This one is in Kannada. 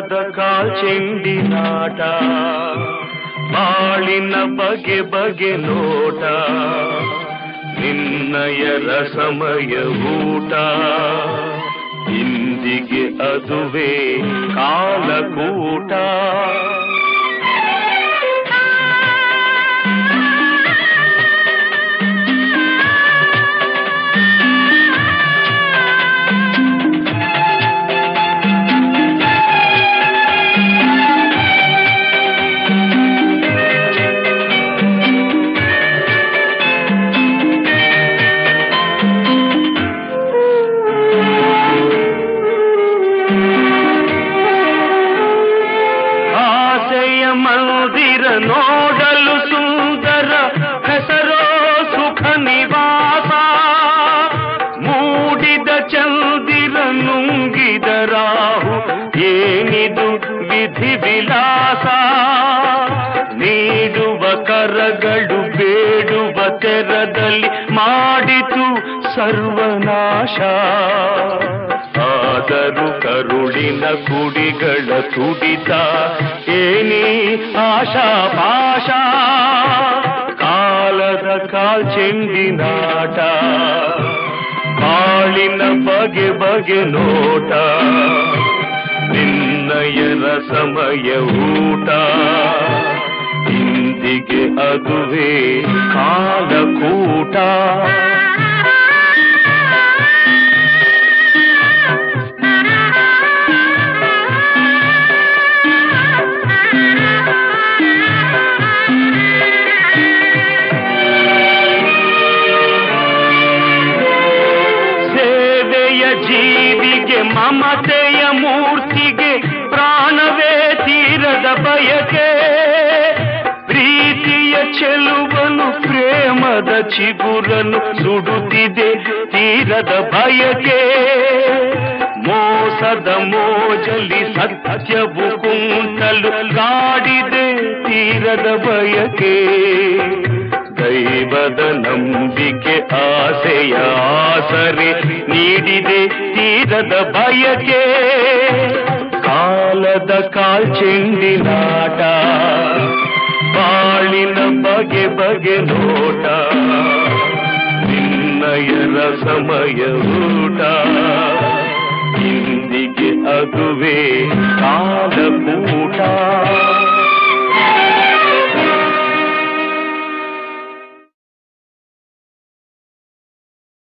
ಕಾಲದ ಕಾಲ್ಚೆಂಡಿನಾಟ ಬಾಳಿನ ಬಗೆ ಬಗೆ ನೋಟ ನಿನ್ನಯ ರಸಮಯ ಊಟ ಇಂದಿಗೆ ಅದುವೇ ಕಾಲಕೂಟ ಆಸೆಯ ಮಂದಿರ ನೋಡಲು ಸುಂದರ ಹೆಸರೋ ಸುಖ ನಿವಾಸ ಮೂಡಿದ ಚಂದಿರ ನುಂಗಿದ ರಾಹು ಏನಿದು ವಿಧಿ ವಿಲಾಸ ನೀಡುವ ಕರಗಳು ಬೇಡುವ ತೆರದಲ್ಲಿ ಮಾಡಿತು ಸರ್ವನಾಶ ಆದರೂ ಕರುಳಿನ ಕುಡಿಗಳ ತುಡಿತ ಏನಿ ಆಶಾ ಪಾಶ ಕಾಲದ ಕಾಲ್ಚೆಂಡಿನಾಟ ಬಾಳಿನ ಬಗೆ ಬಗೆ ನೋಟ ನಿನ್ನಯ ರಸಮಯ ಊಟ ಇಂದಿಗೆ ಅದುವೇ ಕಾಲಕೂಟ ಸೇವೆಯ ಜೀವಿಗೆ ಮಮತೆಯ ಮೂರ್ತಿಗೆ ಪ್ರಾಣವೇ ತೀರದ ಬಯಕೆ ಪ್ರೀತಿಯ ಚೆಲುವನು ಪ್ರೇಮದ ಚಿಗುರನು ಸುಡುತ್ತಿದೆ ತೀರದ ಬಯಕೆ ಮೋಸದ ಮೋಜಲಿ ಸತ್ಯವು ಕುಂಟಲು ಕಾಡಿದೆ ತೀರದ ಬಯಕೆ ದೈವದ ನಂಬಿಕೆ ಆಸೆಯ ಆಸರೆ ನೀಡಿದೆ ತೀರದ ಬಯಕೆ ಕಾಲದ ಕಾಲ್ಚೆಂಡಿನಾಟ ಬಾಳಿನ ಬಗೆ ಬಗೆ ನೋಟ ನಿನ್ನಯ ರಸಮಯ ಊಟ ಇಂದಿಗೆ ಅದುವೇ ಕಾಲಕೂಟ